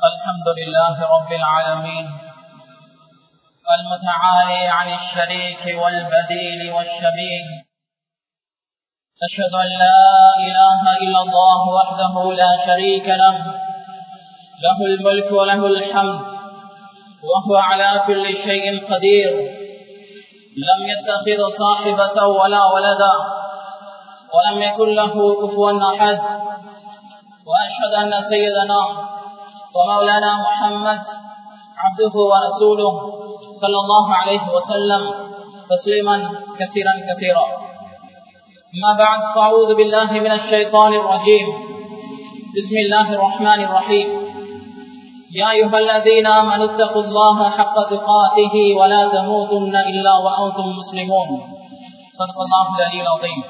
الحمد لله رب العالمين المتعالي عن الشريك والبديل والشبيه أشهد أن لا إله إلا الله وحده لا شريك له له الملك وله الحمد وهو على كل شيء قدير لم يتخذ صاحبة ولا ولدا ولم يكن له كفوا أحد وأشهد أن سيدنا ومولانا محمد عبده ورسوله صلى الله عليه وسلم تسليما كثيرا كثيرا ما بعد فأعوذ بالله من الشيطان الرجيم بسم الله الرحمن الرحيم يا أيها الذين آمنوا اتقوا الله حق تقاته ولا تموتن إلا وأنتم مسلمون صدق الله العلي العظيم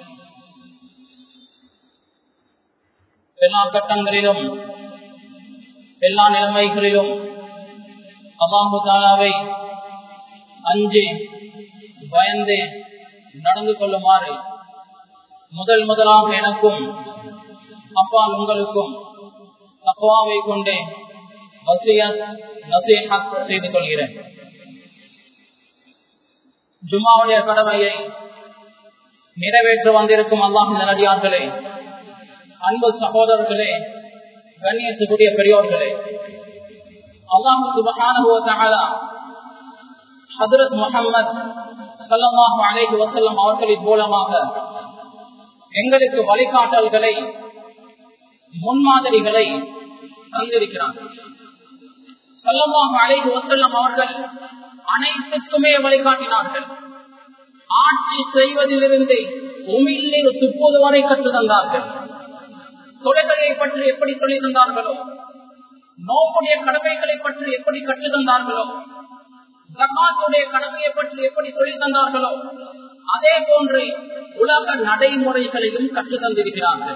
எல்லா கட்டங்களிலும் எல்லா நிலைமைகளிலும் அல்லாஹு தாலாவை அஞ்சு பயந்து நடந்து கொள்ளுமாறு முதல் முதலாக எனக்கும் அப்பால் உங்களுக்கும் தக்குவாவை கொண்டு வசியத் நசீஹத் செய்து கொள்கிறேன் ஜும்மாவுடைய கடமையை நிறைவேற்ற வந்திருக்கும் அல்லாஹ் நல்லடியார்களே அன்பு சகோதரர்களே கண்ணியத்துக்குரிய பெரியோர்களே அல்லாஹு சுபஹான ஹதரத் முகமது சல்லாஹு அலைஹி வசல்லம் அவர்களின் மூலமாக எங்களுக்கு வழிகாட்டல்களை முன்மாதிரிகளை தந்திருக்கிறார் சல்லமாக அலைஹி வசல்லம் அவர்கள் அனைத்துக்குமே வழிகாட்டினார்கள் ஆட்சி செய்வதிலிருந்து உமிழ்நீர் துப்புவது வரை கற்று தந்தார்கள் தொலைகளை பற்றி எப்படி சொல்லி தந்தார்களோ நோக்குடைய கடமைகளை பற்றி எப்படி கற்று தந்தார்களோ ஜக்காத்துடைய கடமையை பற்றி எப்படி சொல்லி தந்தார்களோ அதே போன்று உலக நடைமுறைகளையும் கற்று தந்திருக்கிறார்கள்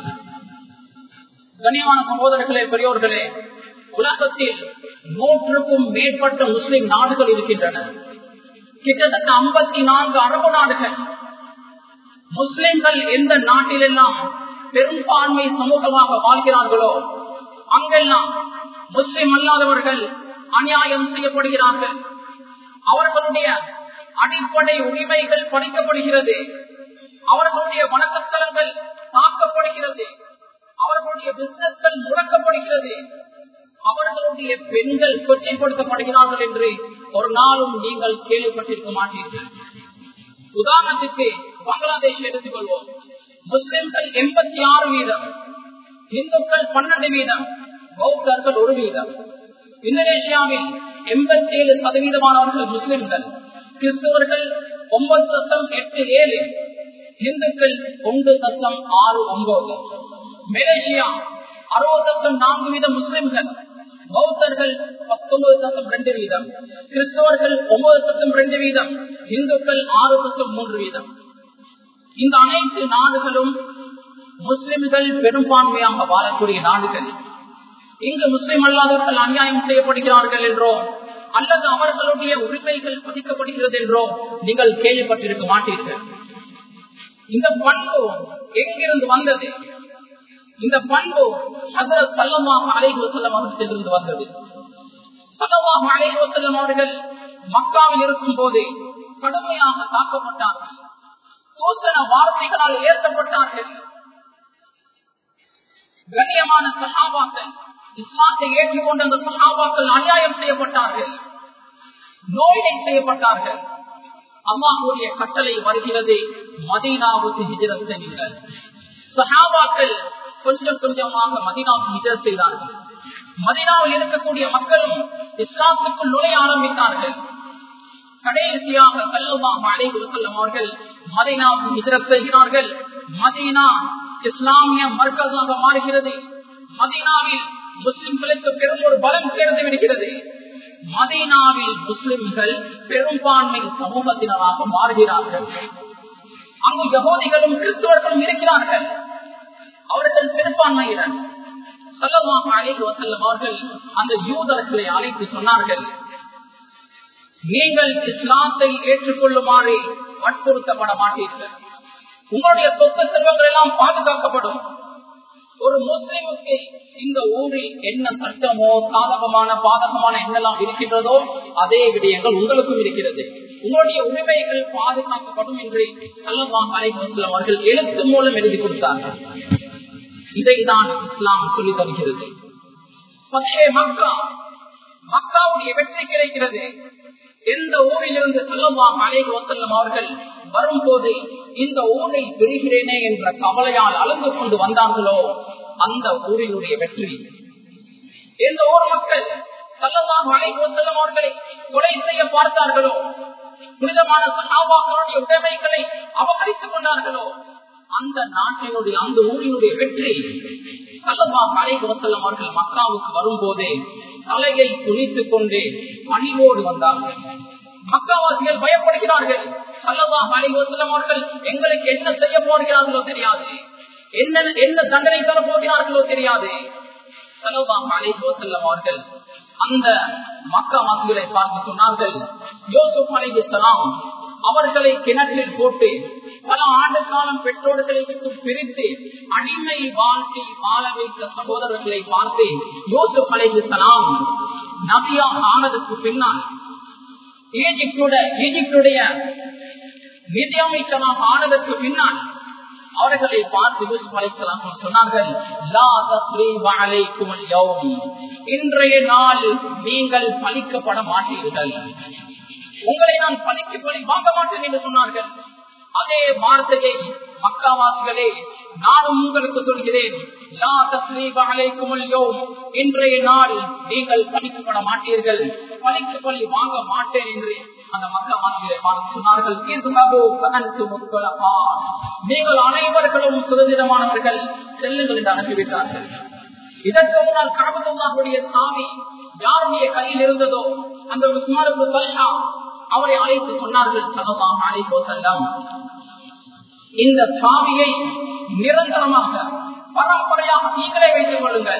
கனியமான சகோதரர்களே பெரியோர்களே உலகத்தில் நூற்றுக்கும் மேற்பட்ட முஸ்லிம் நாடுகள் இருக்கின்றன கிட்டத்தட்ட ஐம்பத்தி நான்கு அரபு நாடுகள் முஸ்லிம்கள் எந்த நாட்டிலெல்லாம் பெரும்பான்மை சமூகமாக வாழ்கிறார்களோ அங்கெல்லாம் முஸ்லிம் அல்லாதவர்கள் அநியாயம் செய்யப்படுகிறார்கள் அவர்களுடைய அடிப்படை உரிமைகள் பறிக்கப்படுகிறது அவர்களுடைய வணக்கத்தலங்கள் தாக்கப்படுகிறது அவர்களுடைய பிசினஸ்கள் முடக்கப்படுகிறது அவர்களுடைய பெண்கள் கொச்சைப்படுத்தப்படுகிறார்கள் என்று ஒரு நாளும் நீங்கள் கேள்விப்பட்டிருக்க மாட்டீர்கள் உதாரணத்துக்கு பங்களாதேஷ் எடுத்துக்கொள்வோம் முஸ்லிம்கள் எண்பத்தி ஆறு வீதம் இந்துக்கள் பன்னெண்டு வீதம் பௌத்தர்கள் ஒரு வீதம் இந்தோனேஷியாவில் எண்பத்தி ஏழு சதவீதமானவர்கள் முஸ்லிம்கள் கிறிஸ்தவர்கள் ஒன்பது தசம் எட்டு ஏழு இந்துக்கள் ஒன்று தசம் ஆறு ஒன்பது மலேசியா அறுபது தசம் நான்கு வீதம் முஸ்லிம்கள் பௌத்தர்கள் பத்தொன்பது தசம் ரெண்டு வீதம் கிறிஸ்தவர்கள் ஒன்பது தசம் ரெண்டு வீதம் இந்துக்கள் ஆறு தசம் மூன்று வீதம் இந்த அனைத்து நாடுகளும் முஸ்லிம்கள் பெரும்பான்மையாக வாழக்கூடிய நாடுகள் இங்கு முஸ்லிம் அல்லாதவர்கள் அநியாயம் செய்யப்படுகிறார்கள் என்றோ அல்லது அவர்களுடைய உரிமைகள் பதிக்கப்படுகிறது என்றோ நீங்கள் கேள்விப்பட்டிருக்க மாட்டீர்கள் இந்த பண்பு எங்கிருந்து வந்தது இந்த பண்பு ஹசரத் சல்லமாக அலைஹி செல்லம் அவர்களிடமிருந்து வந்தது சல்லமாக அலைஹி செல்லம் அவர்கள் மக்காவில் இருக்கும் போது கடுமையாக தாக்கப்பட்டார்கள் சூசன வார்த்தைகளால் ஏற்றப்பட்டார்கள் கண்ணியமான சகாபாக்கள் இஸ்லாத்தை ஏற்றுக்கொண்ட அந்த சகாபாக்கள் அநியாயம் செய்யப்பட்டார்கள் நோயினை செய்யப்பட்டார்கள் அம்மாவுடைய கட்டளை வருகிறது மதீனாவுக்கு ஹிஜரத் செய்யுங்கள் சஹாபாக்கள் கொஞ்சம் கொஞ்சமாக மதினாவுக்கு ஹிஜரத் செய்தார்கள் மதினாவில் இருக்கக்கூடிய மக்களும் இஸ்லாத்துக்குள் நுழைய ஆரம்பித்தார்கள் கடைசியாக கல்லுமாக அழைவு செல்லும் அவர்கள் மதீனாவுக்கு ஹிஜரத் செய்கிறார்கள் மதீனா இஸ்லாமிய மர்க்கஸாக மாறுகிறது மதீனாவில் முஸ்லிம்களுக்கு பெரும் ஒரு பலம் சேர்ந்து விடுகிறது மதீனாவில் முஸ்லிம்கள் பெரும்பான்மை சமூகத்தினராக மாறுகிறார்கள் அங்கு யகோதிகளும் கிறிஸ்துவர்களும் இருக்கிறார்கள் அவர்கள் பெரும்பான்மையினர் சொல்லமாக அழைத்து வசல்லம் அவர்கள் அந்த யூதர்களை அழைத்து சொன்னார்கள் நீங்கள் இஸ்லாத்தை ஏற்றுக்கொள்ளுமாறு வற்புறுத்தப்பட மாட்டீர்கள் உங்களுடைய சொத்து செல்வங்கள் எல்லாம் பாதுகாக்கப்படும் ஒரு முஸ்லிமுக்கு இந்த ஊரில் என்ன சட்டமோ சாதகமான பாதகமான என்னெல்லாம் இருக்கின்றதோ அதே விடயங்கள் உங்களுக்கும் இருக்கிறது உங்களுடைய உரிமைகள் பாதுகாக்கப்படும் என்று அல்லவாஹ் அலைவசலம் அவர்கள் எழுத்து மூலம் எழுதி கொடுத்தார்கள் இதைதான் இஸ்லாம் சொல்லி தருகிறது மக்கா மக்காவுடைய வெற்றி கிடைக்கிறது எந்த ஊரிலிருந்து செல்லவாம் அலைஹி வசல்லம் அவர்கள் வரும்போது இந்த ஊரை பெறுகிறேனே என்ற கவலையால் அழுந்து கொண்டு வந்தார்களோ அந்த ஊரினுடைய வெற்றி எந்த ஊர் மக்கள் செல்லவாம் அலைஹி வசல்லம் அவர்களை கொலை செய்ய பார்த்தார்களோ புனிதமான சகாபாக்களுடைய உடைமைகளை அபகரித்துக் கொண்டார்களோ அந்த நாட்டினுடைய அந்த ஊரினுடைய வெற்றி கல்லபா அலைஹி வசல்லம் அவர்கள் மக்காவுக்கு வரும்போதே தலையை துணித்துக் கொண்டு பணிவோடு வந்தார்கள் மக்காவாசிகள் பயப்படுகிறார்கள் சல்லவா அலைவசலம் அவர்கள் எங்களுக்கு என்ன செய்ய போகிறார்களோ தெரியாது என்ன என்ன தண்டனை தர போகிறார்களோ தெரியாது சல்லவா அலைவசல்லம் அவர்கள் அந்த மக்காவாசிகளை பார்த்து சொன்னார்கள் யோசுப் அலைவசலாம் அவர்களை கிணற்றில் போட்டு பல ஆண்டு காலம் பெற்றோர்களை விட்டு பிரித்து அடிமை வாழ்க்கை வாழ வைத்த சகோதரர்களை பார்த்து யோசுப் அலைஹிஸ்லாம் நபியா ஆனதுக்கு பின்னால் ஈஜிப்டுடைய ஈஜிப்டுடைய நிதி அமைச்சராக ஆனதற்கு பின்னால் அவர்களை பார்த்து யூசுப் அலைஹிஸ்லாம் சொன்னார்கள் லா தஸ்ரீப அலைக்கும் யௌம் இன்றைய நாள் நீங்கள் பலிக்கப்பட மாட்டீர்கள் உங்களை நான் பலிக்கு பலி வாங்க மாட்டேன் என்று சொன்னார்கள் அதே வார்த்தையை மக்காவாசிகளே நானும் உங்களுக்கு சொல்கிறேன் இன்றைய நாள் நீங்கள் பலிக்கப்பட மாட்டீர்கள் பலிக்கு பலி வாங்க மாட்டேன் என்று அந்த மக்காவாசிகளை பார்த்து சொன்னார்கள் நீங்கள் அனைவர்களும் சுதந்திரமானவர்கள் செல்லுங்கள் என்று அனுப்பிவிட்டார்கள் இதற்கு முன்னால் காபத்துல்லாவுடைய சாமி யாருடைய கையில் இருந்ததோ அந்த உஸ்மான் தல்ஹா அவரை அழைத்து சொன்னார்கள் சகமாக அழைப்போ செல்லம் இந்த சாமியை நிரந்தரமாக பரம்பரையாக நீங்களே வைத்துக் கொள்ளுங்கள்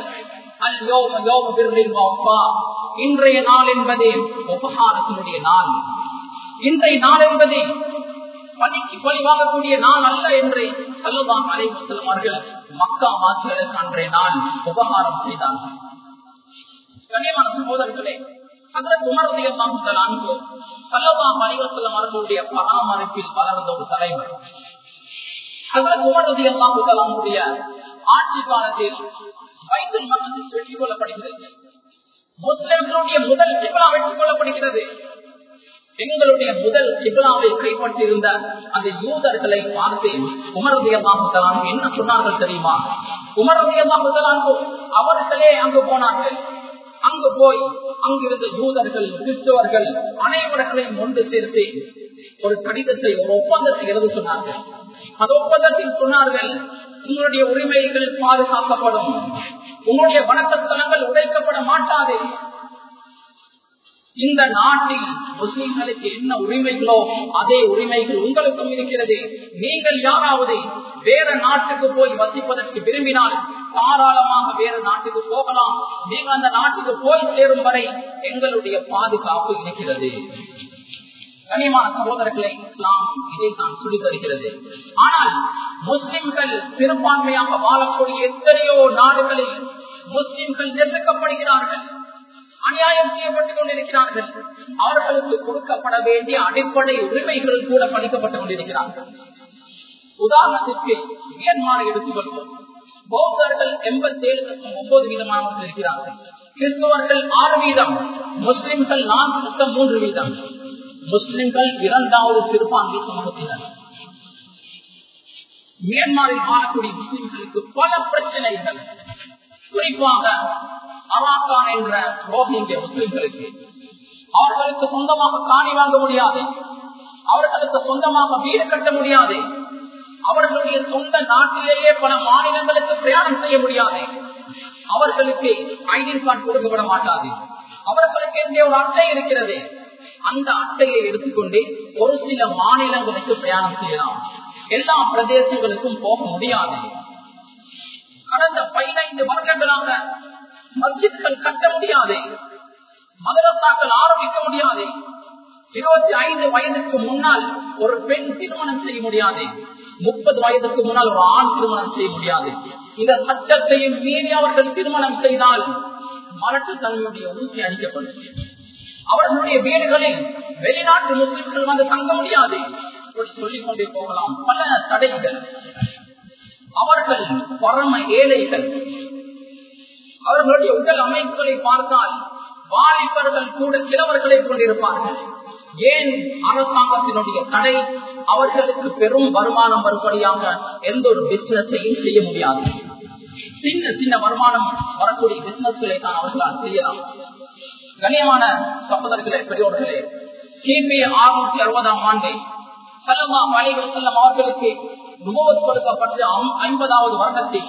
இன்றைய நாள் என்பதே உபகாரத்தினுடைய நாள் இன்றைய நாள் என்பதே பணிக்கு பழி வாங்கக்கூடிய நாள் அல்ல என்று செல்லவாம் அலைவசலம் அவர்கள் மக்கா வாசிகளுக்கு அன்றைய நாள் உபகாரம் செய்தார்கள் கண்ணியமான சகோதரர்களே அதற்கு உணர்வதையெல்லாம் அன்பு சல்லவாம் அலைவசலம் அவர்களுடைய பராமரிப்பில் வளர்ந்த ஒரு தலைவர் அதற்கு உணர்வதையெல்லாம் அவர்களுடைய ஆட்சி காலத்தில் வைத்தல் மரணத்தில் வெற்றி கொள்ளப்படுகிறது முஸ்லிம்களுடைய முதல் கிபிலா வெற்றி கொள்ளப்படுகிறது எங்களுடைய முதல் கிபிலாவை கைப்பற்றியிருந்த அந்த யூதர்களை பார்த்து உமரதியமாக என்ன சொன்னார்கள் தெரியுமா உமரதியமாக அவர்களே அங்கு போனார்கள் அங்கு போய் அங்கிருந்த யூதர்கள் கிறிஸ்தவர்கள் அனைவர்களையும் ஒன்று சேர்த்து ஒரு கடிதத்தை ஒரு ஒப்பந்தத்தை எழுத சொன்னார்கள் அந்த ஒப்பந்தத்தில் சொன்னார்கள் உங்களுடைய உரிமைகள் பாதுகாக்கப்படும் உங்களுடைய வணக்கத்தலங்கள் உடைக்கப்பட மாட்டாது இந்த நாட்டில் முஸ்லிம்களுக்கு என்ன உரிமைகளோ அதே உரிமைகள் உங்களுக்கும் இருக்கிறது நீங்கள் யாராவது வேற நாட்டுக்கு போய் வசிப்பதற்கு விரும்பினால் தாராளமாக வேற நாட்டுக்கு போகலாம் நீங்க அந்த நாட்டுக்கு போய் சேரும் வரை எங்களுடைய பாதுகாப்பு இருக்கிறது கனிமான சகோதரர்களை இஸ்லாம் இதை தான் சொல்லி தருகிறது ஆனால் முஸ்லிம்கள் சிறுபான்மையாக வாழக்கூடிய எத்தனையோ நாடுகளில் முஸ்லிம்கள் நெருக்கப்படுகிறார்கள் அநியாயம் செய்யப்பட்டுக் கொண்டிருக்கிறார்கள் அவர்களுக்கு கொடுக்கப்பட வேண்டிய அடிப்படை உரிமைகள் கூட படிக்கப்பட்டுக் கொண்டிருக்கிறார்கள் உதாரணத்திற்கு மியன்மாரை எடுத்துக்கொள்வோம் பௌத்தர்கள் எண்பத்தி ஏழு லட்சம் ஒன்பது வீதமானவர்கள் இருக்கிறார்கள் கிறிஸ்தவர்கள் ஆறு வீதம் முஸ்லிம்கள் நான்கு லட்சம் மூன்று வீதம் முஸ்லிம்கள் இரண்டாவது சிறுபான்மை சமூகத்தினர் மியான்மரில் வாழக்கூடிய முஸ்லிம்களுக்கு பல பிரச்சனைகள் குறிப்பாக அராக்கான் என்ற ரோஹிங்கிய முஸ்லிம்களுக்கு அவர்களுக்கு சொந்தமாக காணி வாங்க முடியாது அவர்களுக்கு சொந்தமாக வீடு கட்ட முடியாது அவர்களுடைய சொந்த நாட்டிலேயே பல மாநிலங்களுக்கு பிரயாணம் செய்ய முடியாது அவர்களுக்கு ஐடி கார்டு கொடுக்கப்பட மாட்டாது அவர்களுக்கு எந்த ஒரு அட்டை இருக்கிறது அந்த அட்டையை எடுத்துக்கொண்டு ஒரு சில மாநிலங்களுக்கு பிரயாணம் செய்யலாம் எல்லா பிரதேசங்களுக்கும் போக முடியாது கடந்த பதினைந்து வருடங்களாக மஸ்ஜித்கள் கட்ட முடியாது மதரசாக்கள் ஆரம்பிக்க முடியாது இருபத்தி ஐந்து வயதுக்கு முன்னால் ஒரு பெண் திருமணம் செய்ய முடியாது முப்பது வயதுக்கு முன்னால் ஒரு ஆண் திருமணம் செய்ய முடியாது இந்த சட்டத்தையும் மீறி அவர்கள் திருமணம் செய்தால் மலட்டு தன்மையுடைய ஊசி அளிக்கப்படும் அவர்களுடைய வீடுகளில் வெளிநாட்டு முஸ்லிம்கள் வந்து தங்க முடியாது சொல்லிக் கொண்டே போகலாம் பல தடைகள் அவர்கள் பரம ஏழைகள் அவர்களுடைய உடல் அமைப்புகளை பார்த்தால் வாலிபர்கள் கூட கிழவர்களை கொண்டிருப்பார்கள் ஏன் அரசாங்கத்தினுடைய தடை அவர்களுக்கு பெரும் வருமானம் வரும்படியாக எந்த ஒரு பிசினஸையும் செய்ய முடியாது சின்ன சின்ன வருமானம் வரக்கூடிய பிசினஸ்களை தான் அவர்களால் செய்யலாம் கண்ணியமான சகோதரர்களே பெரியோர்களே கிபி அறுநூத்தி அறுபதாம் ஆண்டு சல்லமா மலைவ செல்லம் அவர்களுக்கு நுபவத் கொடுக்கப்பட்ட ஐம்பதாவது வருடத்தில்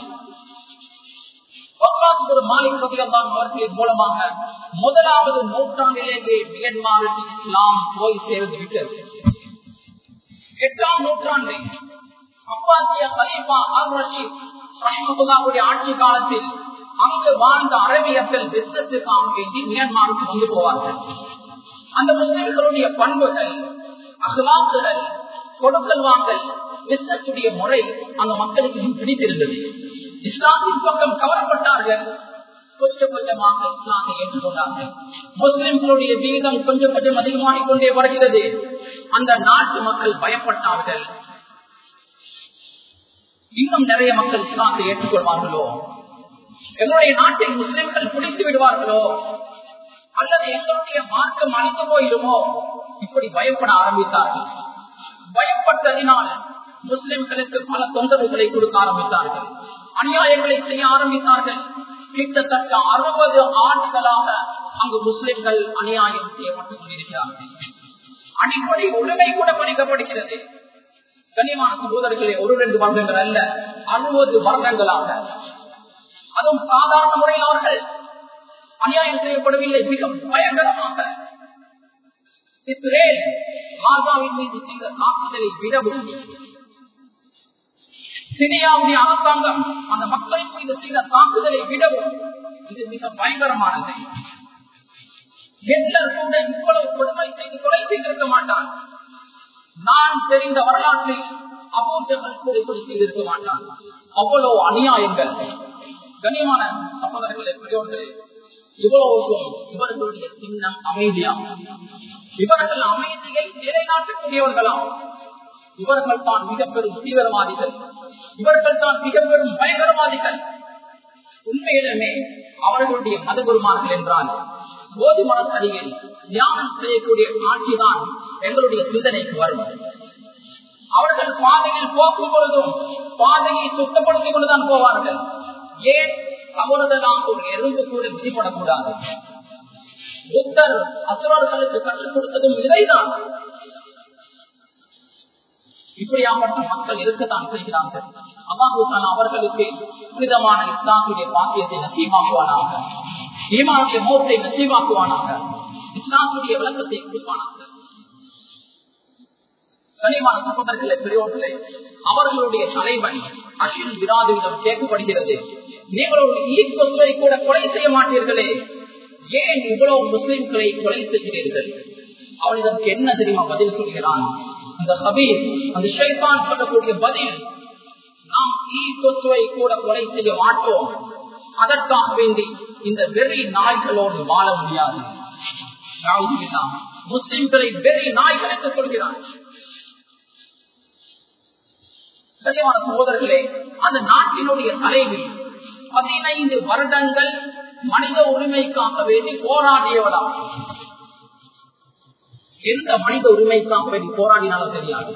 மாலிக் ரபியல்லான் அவர்களின் மூலமாக முதலாவது நூற்றாண்டிலேயே மியன்மாருக்கு இஸ்லாம் போய் சேர்ந்து விட்டது எட்டாம் நூற்றாண்டில் அப்பாசிய கலீஃபா அல் ரஷீத் ரஹிமகுல்லாவுடைய ஆட்சி காலத்தில் அங்கு வாழ்ந்த அரபியர்கள் பிசினஸுக்காக வேண்டி மியான்மாருக்கு வந்து போவார்கள் அந்த முஸ்லிம்களுடைய பண்புகள் அகலாக்குகள் கொடுக்கல் வாங்கல் பிசினஸுடைய முறை அந்த மக்களுக்கு பிடித்திருந்தது இஸ்லாத்தின் பக்கம் கவரப்பட்டார்கள் கொஞ்சம் கொஞ்சமாக இஸ்லாமை ஏற்றுக்கொண்டார்கள் முஸ்லிம்களுடைய வீதம் கொஞ்சம் கொஞ்சம் அதிகமாகிக் கொண்டே வருகிறது அந்த நாட்டு மக்கள் பயப்பட்டார்கள் இன்னும் நிறைய மக்கள் இஸ்லாத்தை ஏற்றுக்கொள்வார்களோ எங்களுடைய நாட்டை முஸ்லிம்கள் பிடித்து விடுவார்களோ அல்லது எங்களுடைய மார்க்கம் அழித்து போயிடுமோ இப்படி பயப்பட ஆரம்பித்தார்கள் பயப்பட்டதினால் முஸ்லிம்களுக்கு பல தொந்தரவுகளை கொடுக்க ஆரம்பித்தார்கள் அநியாயங்களை செய்ய ஆரம்பித்தார்கள் கிட்டத்தட்ட அறுபது ஆண்டுகளாக அங்கு முஸ்லிம்கள் அநியாயம் செய்யப்பட்டுக் கொண்டிருக்கிறார்கள் அடிப்படை உரிமை கூட பறிக்கப்படுகிறது கனிமான சகோதரர்களே ஒரு ரெண்டு வருடங்கள் அல்ல அறுபது வருடங்களாக அதுவும் சாதாரண முறையில் அவர்கள் அநியாயம் செய்யப்படவில்லை மிக பயங்கரமாக இஸ்ரேல் காசாவின் மீது செய்த தாக்குதலை விடவும் சிரியாவுடைய அரசாங்கம் அந்த மக்களின் மீது செய்த தாக்குதலை விடவும் இது மிக பயங்கரமானது ஹிட்லர் கூட இவ்வளவு கொடுமை செய்து கொலை செய்திருக்க மாட்டான் நான் தெரிந்த வரலாற்றில் அபூஜர்கள் கூட இப்படி செய்திருக்க மாட்டான் அவ்வளவு அநியாயங்கள் கண்ணியமான சகோதரர்களே பெரியோர்களே இவ்வளவுக்கும் இவர்களுடைய சின்னம் அமைதியாம் இவர்கள் அமைதியை நிலைநாட்டக்கூடியவர்களாம் இவர்கள் தான் மிக பெரும் தீவிரவாதிகள் இவர்கள் தான் மிக பெரும் பயங்கரவாதிகள் உண்மையிலுமே அவர்களுடைய மதகுருமார்கள் என்றால் கோதுமரத்தடியில் தியானம் செய்யக்கூடிய ஆட்சிதான் எங்களுடைய சிந்தனைக்கு வரும் அவர்கள் பாதையில் போக்கும் பொழுதும் பாதையை சுத்தப்படுத்திக் கொண்டுதான் போவார்கள் ஏன் தவறுதலாம் ஒரு எறும்பு கூட விதிப்படக்கூடாது புத்தர் அசுரர்களுக்கு கற்றுக் கொடுத்ததும் இதைதான் இப்படியாப்பட்ட மக்கள் இருக்கத்தான் செய்கிறார்கள் அல்லாஹூசான் அவர்களுக்கு புனிதமான இஸ்லாமுடைய பாக்கியத்தை நசீமாக்குவானாக ஈமானுடைய மோத்தை நசீமாக்குவானாக இஸ்லாமுடைய விளக்கத்தை கொடுப்பானாக கனிமான சகோதரர்களே பெரியோர்களே அவர்களுடைய தலைவன் அஷின் விராதுவிடம் கேட்கப்படுகிறது நீங்கள் ஒரு ஈக்குவலை கூட கொலை செய்ய மாட்டீர்களே ஏன் இவ்வளவு முஸ்லிம்களை கொலை செய்கிறீர்கள் அவன் இதற்கு என்ன தெரியுமா பதில் சொல்கிறான் அந்த ஹபீர் அந்த ஷைதான் சொல்லக்கூடிய பதில் நாம் ஈ கொசுவை கூட கொலை செய்ய மாட்டோம் அதற்காக வேண்டி இந்த வெறி நாய்களோடு வாழ முடியாது முஸ்லிம்களை வெறி நாய்கள் என்று சொல்கிறார் கனிவான சகோதரர்களே அந்த நாட்டினுடைய தலைவி பதினைந்து வருடங்கள் மனித உரிமைக்காக வேண்டி போராடியவளாம் எந்த மனித உரிமைக்காக வேண்டி போராடினாலும் தெரியாது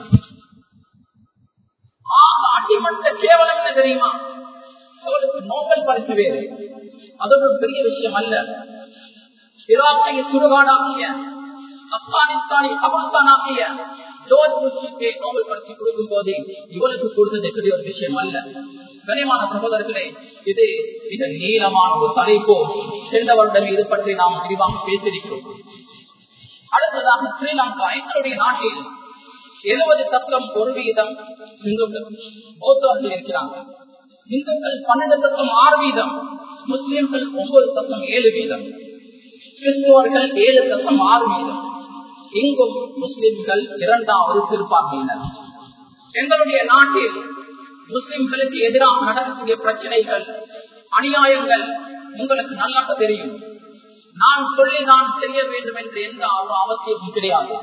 ஆக அடிமட்ட கேவலம் என்ன தெரியுமா அவளுக்கு நோபல் பரிசு வேறு அது ஒரு பெரிய விஷயம் அல்ல ஈராக்கை சுடுகாடாக்கிய ஆப்கானிஸ்தானை கபர்ஸ்தானாக்கிய ஜோர்ஜ் புஷ்க்கு நோபல் பரிசு கொடுக்கும் போது இவளுக்கு கொடுத்தது பெரிய ஒரு விஷயம் அல்ல கனிமான சகோதரர்களே இது மிக நீளமான ஒரு தலைப்போ சென்ற வருடம் இது பற்றி நாம் விரிவாக பேசியிருக்கிறோம் அடுத்ததாக ஸ்ரீலங்கா எங்களுடைய நாட்டில் எழுபது தத்துவம் ஒரு வீதம் இந்துக்கள் பௌத்தர்கள் இருக்கிறாங்க இந்துக்கள் பன்னெண்டு தத்துவம் ஆறு வீதம் முஸ்லிம்கள் ஒன்பது தத்துவம் ஏழு வீதம் கிறிஸ்துவர்கள் ஏழு தத்துவம் ஆறு வீதம் இங்கும் முஸ்லிம்கள் இரண்டாவது சிறுபான்மையினர் எங்களுடைய நாட்டில் முஸ்லிம்களுக்கு எதிராக நடக்கக்கூடிய பிரச்சனைகள் அநியாயங்கள் உங்களுக்கு நல்லா தெரியும் நான் சொல்லி நான் தெரிய வேண்டும் என்று எந்த ஒரு அவசியமும் கிடையாது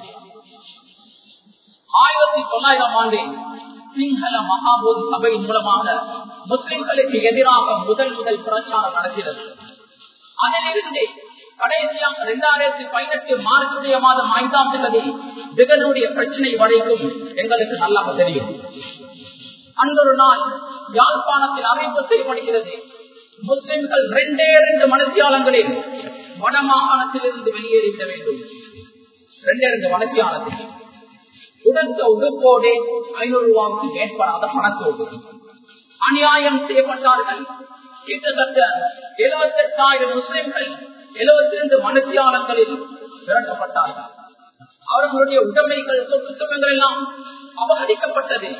ஆயிரத்தி தொள்ளாயிரம் ஆண்டில் சிங்கள மகாபோதி சபையின் மூலமாக முஸ்லிம்களுக்கு எதிராக முதல் முதல் பிரச்சாரம் நடக்கிறது அதிலிருந்து கடைசியாக இரண்டாயிரத்தி பதினெட்டு மார்ச்சுடைய மாதம் ஐந்தாம் தேதி திகனுடைய பிரச்சனை வரைக்கும் எங்களுக்கு நல்லா தெரியும் அன்றொரு நாள் யாழ்ப்பாணத்தில் அறிவிப்பு செய்யப்படுகிறது முஸ்லிம்கள் ரெண்டே ரெண்டு மனத்தியாளங்களில் வடமாகாணத்தில் இருந்து வெளியேறிவிட வேண்டும் ரெண்டே ரெண்டு மனத்தியாளத்தில் உடுத்த உடுப்போடு ஐநூறு ரூபாய்க்கு மேற்படாத பணத்தோடு அநியாயம் செய்யப்பட்டார்கள் கிட்டத்தட்ட எழுபத்தி எட்டாயிரம் முஸ்லிம்கள் எழுபத்தி ரெண்டு மனுத்தியாளங்களில் விரட்டப்பட்டார்கள் அவர்களுடைய உடைமைகள் சொத்து சுகங்கள் எல்லாம் அபகரிக்கப்பட்டது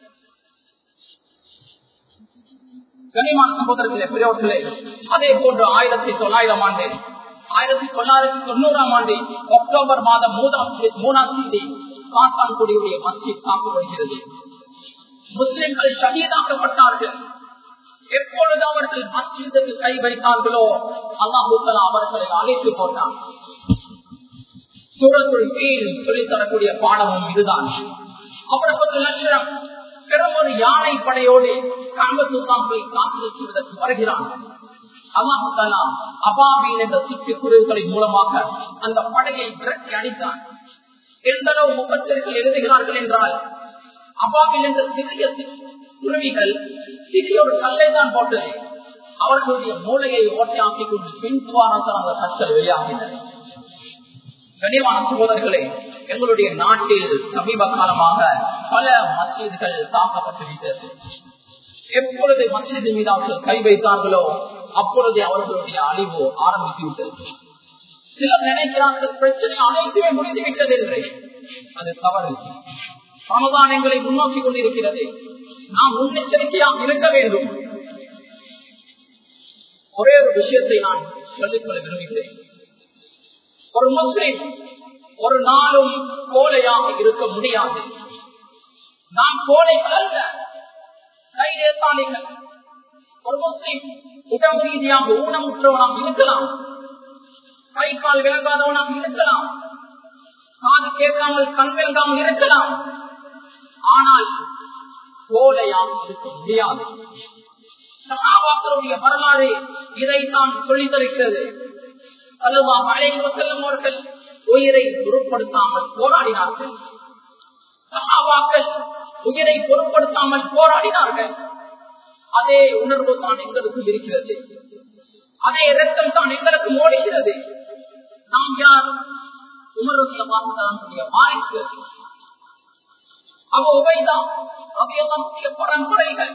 கனிமான சகோதரர்களே பெரியவர்களே அதே போன்று ஆயிரத்தி தொள்ளாயிரம் ஆண்டு ஆயிரத்தி தொள்ளாயிரத்தி தொண்ணூறாம் ஆண்டு அக்டோபர் மாதம் மூணாம் மூணாம் தேதி காத்தான்குடியுடைய மஸ்ஜித் தாக்கப்படுகிறது முஸ்லிம்கள் ஷஹீதாக்கப்பட்டார்கள் எப்பொழுது அவர்கள் மஸ்ஜிதுக்கு கை வைத்தார்களோ அல்லாஹூத்தலா அவர்களை அழைத்து போட்டார் சூரத்துள் கீழ் சொல்லித்தரக்கூடிய பாடமும் இதுதான் அவர்களுக்கு லட்சணம் பெரும் ஒரு யானை படையோடு காம்பத்துத்தான் போய் தாக்குதல் செய்வதற்கு வருகிறான் அல்லாஹாலா அபாபில் என்ற சிட்டுக்குருவுகளின் மூலமாக அந்த படையை விரட்டி அடித்தான் எந்த அளவு முகத்திற்குள் எழுதுகிறார்கள் என்றால் அபாபில் என்ற சிறிய குருவிகள் சிறிய ஒரு கல்லை தான் போட்டது அவர்களுடைய மூளையை ஓட்டையாக்கிக் கொண்டு பின்துவாரத்தான் அந்த கற்கள் வெளியாகின கனிவான சகோதரர்களே எங்களுடைய நாட்டில் சமீப காலமாக பல மசீதுகள் தாக்கப்பட்டுவிட்டது எப்பொழுது மசீது மீது அவர்கள் கை வைத்தார்களோ அப்பொழுது அவர்களுடைய அழிவு ஆரம்பித்து விட்டது சிலர் நினைக்கிறார்கள் பிரச்சனை அனைத்துமே முடிந்து விட்டது என்று அது தவறு சமதானங்களை முன்னோக்கி கொண்டிருக்கிறது நாம் முன்னெச்சரிக்கையாக இருக்க வேண்டும் ஒரே ஒரு விஷயத்தை நான் சொல்லிக்கொள்ள விரும்புகிறேன் ஒரு முஸ்லிம் ஒரு நாளும் கோலையாக இருக்க முடியாது நாம் கோலைகள் அல்ல கைதேத்தாளிகள் ஒரு முஸ்லிம் உடம்பு ரீதியாக ஊனமுற்றவனாக இருக்கலாம் கை கால் விளங்காதவனாக இருக்கலாம் காது கேட்காமல் கண் விளங்காமல் இருக்கலாம் ஆனால் கோலையாக இருக்க முடியாது சகாபாக்களுடைய வரலாறு இதைத்தான் சொல்லித் தருகிறது அல்லவா அழைப்பு செல்லும் அவர்கள் உயிரை பொருட்படுத்தாமல் போராடினார்கள் சகாபாக்கள் உயிரை பொருட்படுத்தாமல் போராடினார்கள் அதே உணர்வு தான் எங்களுக்கு இருக்கிறது அதே ரத்தம் தான் எங்களுக்கு ஓடுகிறது நாம் யார் உமருடைய வாக்குடைய வாரிசு அவ உபைதான் ரவியதானுடைய பரம்பரைகள்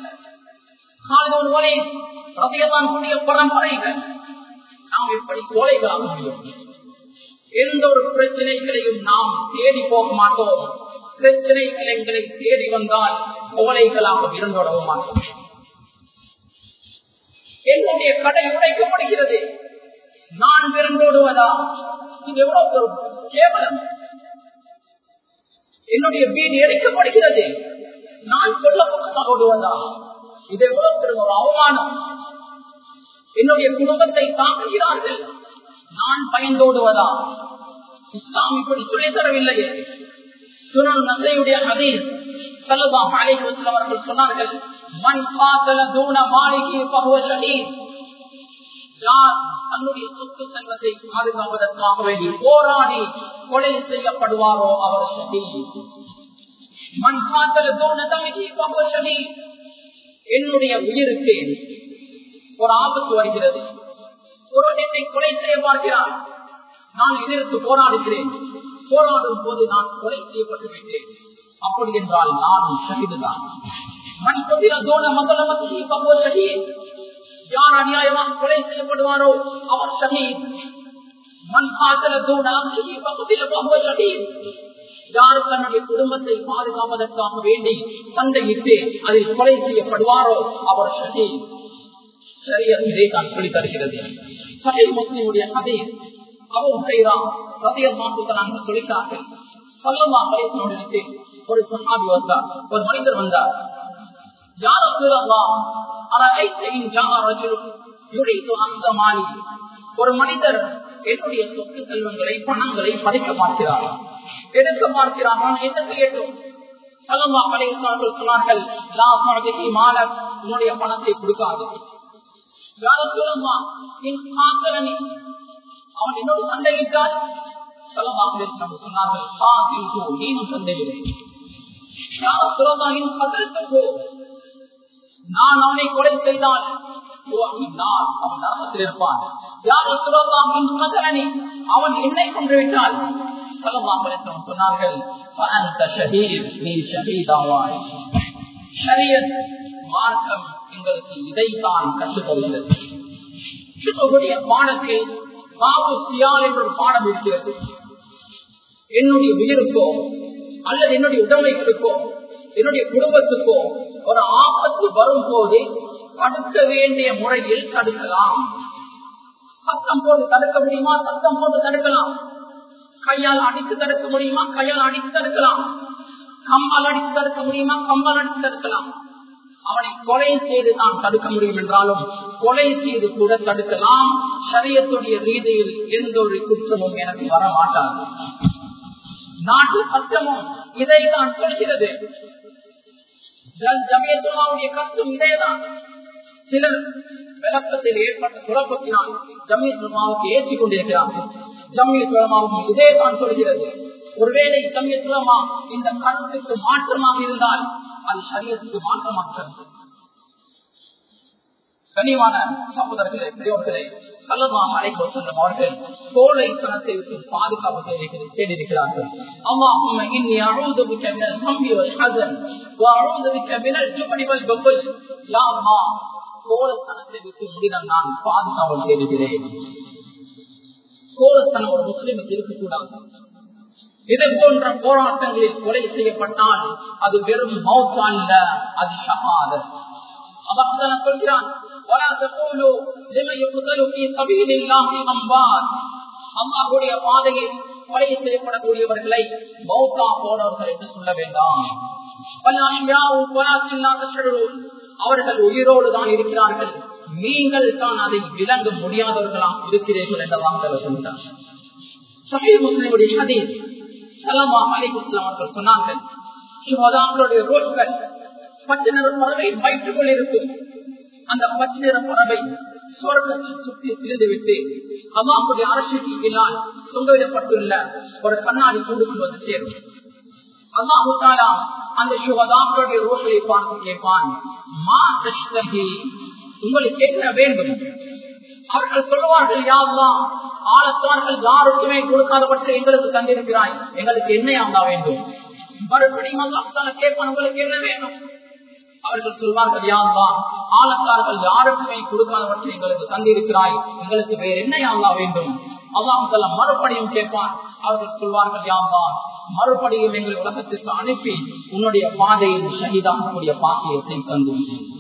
ரவியதானுடைய பரம்பரைகள் நாம் எப்படி கோழைகளாக முடியும் எந்த ஒரு பிரச்சனைகளையும் நாம் தேடி போக மாட்டோம் பிரச்சனைகள் எங்களை தேடி வந்தால் கோழைகளாக இருந்தோடவும் மாட்டோம் என்னுடைய கடை உடைக்கப்படுகிறது நான் விருந்தோடுவதா இது எவ்வளவு ஒரு கேவலம் என்னுடைய வீடு எரிக்கப்படுகிறது நான் சொல்லப்பட்டதாக ஓடுவதா இது எவ்வளவு பெரும் ஒரு அவமானம் என்னுடைய குடும்பத்தை தாக்குகிறார்கள் நான் பயந்தோடுவதா இஸ்லாம் இப்படி சொல்லித் தரவில்லையே சுனல் நசையுடைய அதீர் சல்லா அலைஹி அவர்கள் சொன்னார்கள் மண் காத்தல தூண மாளிகை பகுவ ஷஹீத் யார் தன்னுடைய சொத்து செல்வத்தை பாதுகாப்பதற்காக வேண்டி போராடி கொலை செய்யப்படுவாரோ அவர் ஷஹீத் மண் காத்தல தூண தமிகி பகுவ ஷஹீத் என்னுடைய உயிருக்கு ஒரு ஆபத்து வருகிறது ஒரு என்னை கொலை செய்ய பார்க்கிறார் நான் எதிர்த்து போராடுகிறேன் போராடும் போது நான் கொலை செய்யப்பட்டு விட்டேன் அப்படி என்றால் நானும் ஷஹீதுதான் மண் கொதிர தோண மகளமத்தி பகவ ஷஹீத் யார் அநியாயமாக கொலை செய்யப்படுவாரோ அவர் ஷஹீத் மண் காதல தோண அம்சிஹி பகுதில பகவ ஷஹீத் யார் தன்னுடைய குடும்பத்தை பாதுகாப்பதற்காக வேண்டி சண்டையிட்டு அதில் கொலை செய்யப்படுவாரோ அவர் ஷஹீத் சரியாக இதை நான் சொல்லி தருகிறது சகை முஸ்லிமுடைய கதை அவன் சொல்லிட்டார்கள் சொல்லமா வயசு ஒரு சஹாபி வந்தார் ஒரு மனிதர் வந்தார் யார் சொல்லலாம் ஒரு மனிதர் என்னுடைய சொத்து செல்வங்களை பணங்களை பறிக்க பார்க்கிறார் எடுக்க பார்க்கிறார் நான் என்ன செய்யட்டும் சலமா பழைய சொன்னார்கள் உன்னுடைய பணத்தை கொடுக்காது யார சொல்லுமா அவன் என்னோடு சண்டையிட்டால் சலமாக சொன்னார்கள் நீனும் சண்டையிலே யார சொல்லமா என் பதற்கு நான் அவனை கொலை செய்தால் அவன் நரகத்தில் இருப்பான் யார் சொல்லலாம் என்று மகனே அவன் என்னை கொண்டு விட்டால் சொன்னார்கள் மார்க்கம் எங்களுக்கு இதைத்தான் கற்றுத்தருகிறது பாடத்தில் பாபு சியால் என்ற ஒரு பாடம் இருக்கிறது என்னுடைய உயிருக்கோ அல்லது என்னுடைய உடமைகளுக்கோ என்னுடைய குடும்பத்துக்கோ ஒரு ஆபத்து வரும் போது தடுக்க வேண்டிய முறையில் தடுக்கலாம் சத்தம் போட்டு தடுக்க முடியுமா சத்தம் போட்டு தடுக்கலாம் கையால் அடித்து தடுக்க முடியுமா கையால் அடித்து தடுக்கலாம் கம்பால் அடித்து தடுக்க முடியுமா கம்பால் அடித்து தடுக்கலாம் அவனை கொலை செய்து தான் தடுக்க முடியும் என்றாலும் கொலை செய்து கூட தடுக்கலாம் சரியத்துடைய ரீதியில் எந்த ஒரு குற்றமும் எனக்கு வர மாட்டாது நாட்டு சட்டமும் இதை தான் சொல்கிறது ஜமியத்துமாவுடைய கஷ்டம் இதேதான் சிலர் விளக்கத்தில் ஏற்பட்ட குழப்பத்தினால் ஜமியத்துமாவுக்கு ஏற்றிக் கொண்டிருக்கிறார்கள் ஜமியத்துலமாவும் இதே தான் சொல்கிறது ஒருவேளை ஜமியத்துலமா இந்த கருத்துக்கு மாற்றமாக இருந்தால் அது சரியத்துக்கு மாற்றமாக கனிவான சகோதரர்களே பெரியோர்களே கல்லமாக அழைக்க செல்லும் அவர்கள் கோழைத்தனத்தை விட்டு பாதுகாப்பு தேடியிருக்கிறார்கள் அல்லாஹும் இன்னி அழுது மிக்க மினல் ஹம்பி வல் ஹசன் வஅஊது பிக்க மினல் ஜுபனி வல் பபுல் யா அல்லாஹ் கோழைத்தனத்தை விட்டு முடிடம் நான் பாதுகாவல் தேடுகிறேன் கோழைத்தனம் ஒரு முஸ்லிமுக்கு இருக்கக்கூடாது இது போன்ற போராட்டங்களில் கொலை செய்யப்பட்டால் அது வெறும் மௌத்தா அல்ல அது ஷஹாதத் அல்லாஹ் சொல்கிறான் ولا تقولوا لمن يقتل في سبيل الله اموات அல்லாஹ்வுடைய பாதையில் கொலை செய்யப்படக்கூடியவர்களை மௌத்தா போனவர்கள் என்று சொல்ல வேண்டாம் அவர்கள் உயிரோடு தான் இருக்கிறார்கள் நீங்கள் தான் அதை விளங்க முடியாதவர்களாக இருக்கிறீர்கள் என்றெல்லாம் சொல்கிறார் சஹீ முஸ்லிமுடைய ஹதீஸ் சலமா அலிகுஸ்லாம் அவர்கள் சொன்னார்கள் சுகதாக்களுடைய ரோட்கள் பச்சை நிற பறவை வயிற்றுக்குள் இருக்கும் அந்த பச்சை நிற பறவை சுவர்க்கத்தில் சுற்றி திரிந்துவிட்டு அம்மாவுடைய அரசுக்கு கீழால் தொங்கவிடப்பட்டுள்ள ஒரு கண்ணாடி கூண்டுக்குள் வந்து சேரும் அல்லாஹு தாலா அந்த சுகதாக்களுடைய ரோட்களை பார்த்து கேட்பான் மா தஷ்தகி உங்களுக்கு கேட்க வேண்டும் அவர்கள் சொல்லுவார்கள் யாரெல்லாம் ஆழத்தார்கள் யாருக்குமே கொடுக்காதபட்சம் எங்களுக்கு தந்திருக்கிறாய் எங்களுக்கு என்ன ஆகா வேண்டும் மறுபடியும் அல்லாஹால கேட்பான் உங்களுக்கு என்ன வேண்டும் அவர்கள் சொல்வார்கள் யாருவா ஆழத்தார்கள் யாருக்குமே கொடுக்காதபட்சம் எங்களுக்கு தந்திருக்கிறாய் எங்களுக்கு வேற என்ன ஆகா வேண்டும் அல்லாஹால மறுபடியும் கேட்பான் அவர்கள் சொல்வார்கள் யாருவா மறுபடியும் எங்கள் உலகத்திற்கு அனுப்பி உன்னுடைய பாதையில் ஷஹீதாகக்கூடிய பாக்கியத்தை தந்து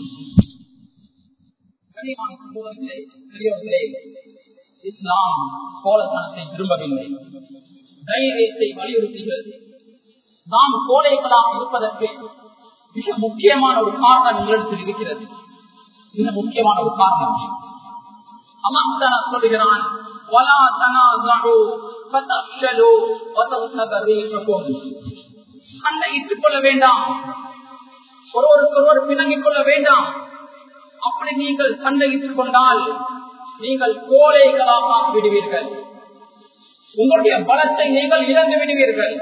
இஸ்லாம் கோலத்தனத்தை விரும்பவில்லை தைரியத்தை வலியுறுத்துகிறது நாம் கோழைகளாக இருப்பதற்கு மிக முக்கியமான ஒரு காரணம் எங்களிடத்தில் இருக்கிறது மிக முக்கியமான ஒரு காரணம் அல்லாஹ் சொல்லுகிறான் சண்டையிட்டுக் கொள்ள வேண்டாம் ஒருவருக்கு ஒருவர் பிணங்கிக் கொள்ள வேண்டாம் அப்படி நீங்கள் சண்டையிட்டுக் கொண்டால் நீங்கள் கோழைகளாக விடுவீர்கள் உங்களுடைய பலத்தை நீங்கள் இழந்து விடுவீர்கள்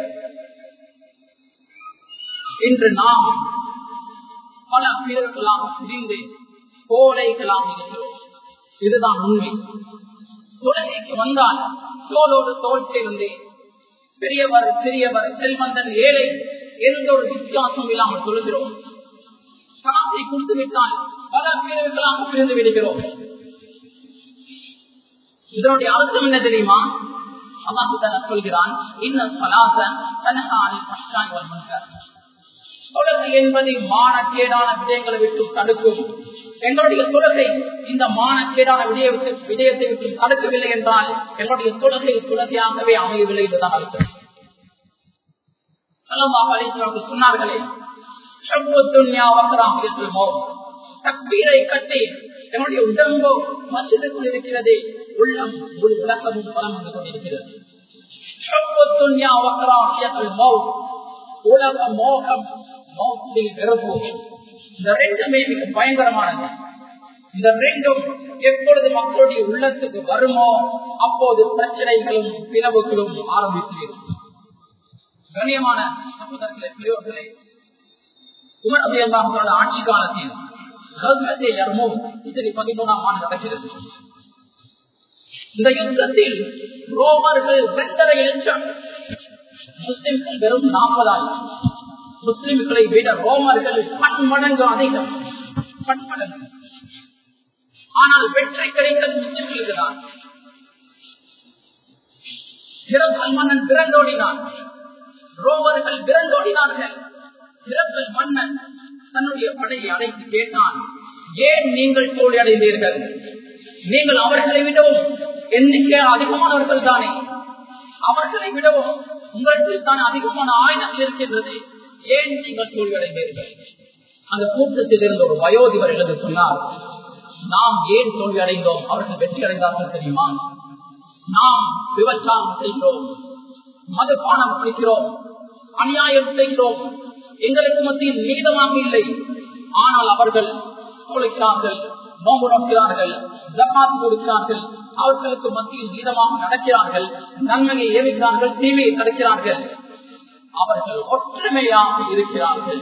இன்று நாம் பல பிறர்களாக பிரிந்து கோழைகளாக இருக்கிறோம் இதுதான் உண்மை தொழுகைக்கு வந்தால் தோளோடு தோல் சேர்ந்து பெரியவர் சிறியவர் செல்வந்தன் ஏழை எந்த ஒரு வித்தியாசம் இல்லாமல் சொல்கிறோம் சனாத்தை கொடுத்து விட்டால் பல பிரிவுகளாக பிரிந்து விடுகிறோம் இதனுடைய அர்த்தம் என்ன தெரியுமா அல்லாஹு சொல்கிறான் இன்னும் சலாத தனகானில் பஷ்டாய் வருகின்றார் தொழுகை என்பது மானக்கேடான விடயங்களை விட்டு தடுக்கும் எங்களுடைய தொழுகை இந்த மானக்கேடான விடயத்தை விடயத்தை விட்டு தடுக்கவில்லை என்றால் எங்களுடைய தொழுகை தொழுகையாகவே அமையவில்லை என்றுதான் அர்த்தம் சொன்னார்களே தக்பீரை கட்டி என்னுடைய உடம்போ மசிதுக்குள் இருக்கிறது உள்ளம் ஒரு விளக்கமும் பலம் வந்து கொண்டிருக்கிறது உலக மோகம் மௌத்துடைய வெறுப்பு இந்த ரெண்டுமே மிக பயங்கரமானது இந்த ரெண்டும் எப்பொழுது மக்களுடைய உள்ளத்துக்கு வருமோ அப்போது பிரச்சனைகளும் பிளவுகளும் ஆரம்பித்து கண்ணியமான சகோதரர்களே பெரியோர்களே உமர் அபியல்லாஹோட ஆட்சி காலத்தில் பதிமூணாம் ஆண்டு நடக்கிறது இந்த யுத்தத்தில் ரோமர்கள் இரண்டரை லட்சம் முஸ்லிம்கள் வெறும் நாற்பதாயிரம் முஸ்லிம்களை விட ரோமர்கள் பன்மடங்கு அதிகம் பன்மடங்கு ஆனால் வெற்றி கிடைத்தது முஸ்லிம்களுக்கு தான் மன்னன் விரண்டோடினான் ரோமர்கள் விரண்டோடினார்கள் இரங்கல் மன்னன் தன்னுடைய படையை அழைத்து கேட்டான் ஏன் நீங்கள் தோல்வி அடைந்தீர்கள் நீங்கள் அவர்களை விடவும் எண்ணிக்கை அதிகமானவர்கள் தானே அவர்களை விடவும் உங்களிடத்தில் தான் அதிகமான ஆயுதங்கள் இருக்கின்றது ஏன் நீங்கள் தோல்வி அடைந்தீர்கள் அந்த கூட்டத்தில் இருந்த ஒரு வயோதிபர் என்று சொன்னார் நாம் ஏன் தோல்வி அடைந்தோம் அவர்கள் வெற்றி அடைந்தார்கள் தெரியுமா நாம் விபச்சாரம் செய்கிறோம் மதுபானம் குடிக்கிறோம் அநியாயம் செய்கிறோம் எங்களுக்கு மத்தியில் நீதமாக இல்லை ஆனால் அவர்கள் தொலைக்கிறார்கள் நோம்பு நோக்கிறார்கள் ஜக்காத் கொடுக்கிறார்கள் அவர்களுக்கு மத்தியில் நீதமாக நடக்கிறார்கள் நன்மையை ஏவிக்கிறார்கள் தீமையை தடுக்கிறார்கள் அவர்கள் ஒற்றுமையாக இருக்கிறார்கள்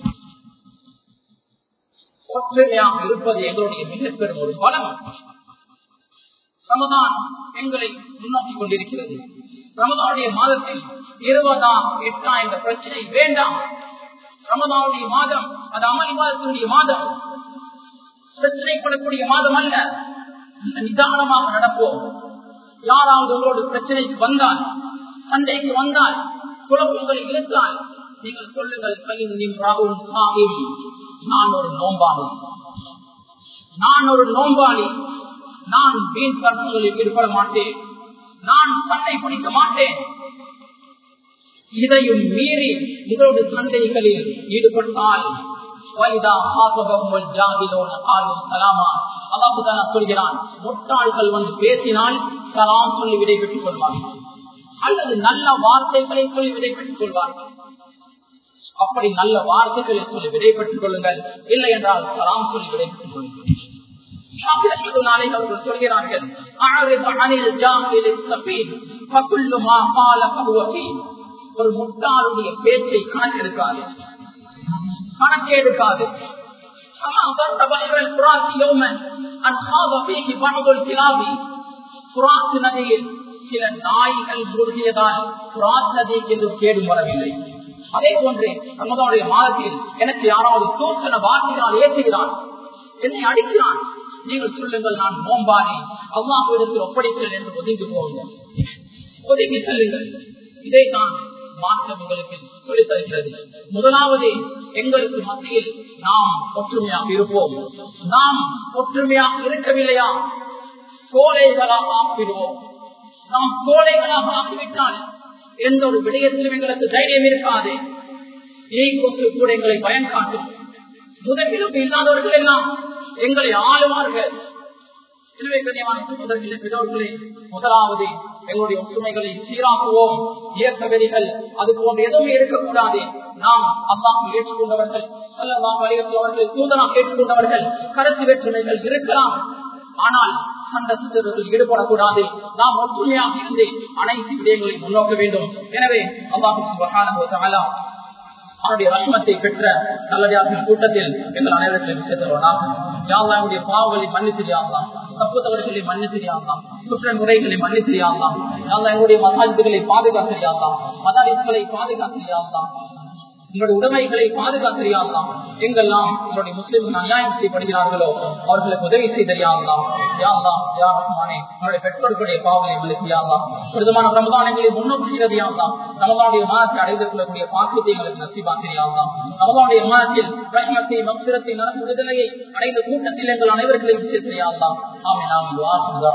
ஒற்றுமையாக இருப்பது எங்களுடைய மிகப்பெரும் ஒரு பலம் ரமதான் எங்களை முன்னோக்கி கொண்டிருக்கிறது ரமதானுடைய மாதத்தில் இருபதாம் எட்டா என்ற பிரச்சனை வேண்டாம் ரமதானுடைய மாதம் அது அமளி மாதத்தினுடைய மாதம் பிரச்சனைப்படக்கூடிய மாதம் அல்ல நிதானமாக நடப்போம் யாராவது உங்களோடு பிரச்சனைக்கு வந்தால் சண்டைக்கு வந்தால் குழப்பங்களை இழுத்தால் நீங்கள் சொல்லுங்கள் பையன் ராகுல் சாஹிப் நான் ஒரு நோம்பாளி நான் ஒரு நோம்பாளி நான் வீண் கருத்துகளில் ஈடுபட மாட்டேன் நான் சண்டை பிடிக்க மாட்டேன் இதையும் மீறி இதோடு சண்டைகளில் ஈடுபட்டால் சொல்கிறான் முட்டாள்கள் வந்து பேசினால் சலாம் சொல்லி விடை பெற்றுக் கொள்வார்கள் அல்லது நல்ல வார்த்தைகளை சொல்லி விடை பெற்றுக் கொள்வார்கள் அப்படி நல்ல வார்த்தைகளை சொல்லி விடை பெற்றுக் கொள்ளுங்கள் இல்லை என்றால் சலாம் சொல்லி விடை பெற்றுக் கொள்ளுங்கள் அவர்கள் சொல்கிறார்கள் ஒரு முட்டாளுடைய பேச்சை கணக்கெடுக்காது கணக்கெடுக்காது நதியில் சில நாய்கள் மூழ்கியதால் புராத் நதிக்கு என்று கேடும் வரவில்லை அதே போன்று நம்மளுடைய மாதத்தில் எனக்கு யாராவது தூசண வார்த்தைகளால் ஏற்றுகிறான் என்னை அடிக்கிறான் நீங்கள் சொல்லுங்கள் நான் நோம்பானே அல்லாஹிடத்தில் ஒப்படைத்தல் என்று ஒதுங்கி போங்கள் ஒதுங்கி செல்லுங்கள் இதை நான் மாற்றம் உங்களுக்கு சொல்லித் தருகிறது முதலாவது எங்களுக்கு மத்தியில் நாம் ஒற்றுமையாக இருப்போம் நாம் ஒற்றுமையாக இருக்கவில்லையா கோழைகளாக ஆக்கிடுவோம் நாம் கோழைகளாக ஆகிவிட்டால் எந்த ஒரு விடயத்திலும் எங்களுக்கு தைரியம் இருக்காது ஏய் கொசு கூட எங்களை பயம் காட்டும் முதலிலும் இல்லாதவர்கள் எல்லாம் எங்களை ஆளுவார்கள் எனவே கண்ணியமான சகோதரர்களே பெற்றோர்களே முதலாவது எங்களுடைய ஒற்றுமைகளை சீராக்குவோம் இயக்க வெறிகள் அது போன்ற எதுவும் இருக்கக்கூடாது நாம் அல்லாஹ் ஏற்றுக்கொண்டவர்கள் அல்லலாம் வலியுறுத்தவர்கள் தூதனாக ஏற்றுக்கொண்டவர்கள் கருத்து வேற்றுமைகள் இருக்கலாம் ஆனால் சண்ட சித்தர்கள் ஈடுபடக்கூடாது நாம் ஒற்றுமையாக இருந்து அனைத்து விடயங்களையும் முன்னோக்க வேண்டும் எனவே அல்லாஹு சுபகான அவருடைய ரஹ்மத்தை பெற்ற நல்லடியார்கள் கூட்டத்தில் எங்கள் அனைவர்களையும் சேர்த்தவனாக யாழ்லாவுடைய பாவங்களை மன்னி தெரியாதலாம் தப்பு தவறுகளை மன்னி தெரியாதலாம் குற்ற முறைகளை மன்னி தெரியாதலாம் யாழ்லா எங்களுடைய மசாஜிதுகளை பாதுகாக்க தெரியாதலாம் மதாரிஸ்களை பாதுகாக்க தெரியாதலாம் உங்களுடைய உடைமைகளை பாதுகாத்திரியாகலாம் எங்கெல்லாம் உங்களுடைய முஸ்லிம்கள் அநியாயம் செய்யப்படுகிறார்களோ அவர்களுக்கு உதவி செய்தறியாகலாம் யாரெல்லாம் யாருமானே நம்முடைய பெற்றோர்களுடைய பாவங்களை விளக்கியாகலாம் விதமான ரமதானங்களை முன்னோக்குகிறது யாகலாம் ரமதானுடைய மாதத்தை அடைந்து கொள்ளக்கூடிய பாக்கியத்தை எங்களுக்கு நசிபாக்கிறியாகலாம் ரமதானுடைய மாதத்தில் ரஹ்மத்தை மக்சிரத்தை நடந்த விடுதலையை அடைந்த கூட்டத்தில் எங்கள் அனைவர்களையும் சேர்த்தியாகலாம் ஆமே நாம்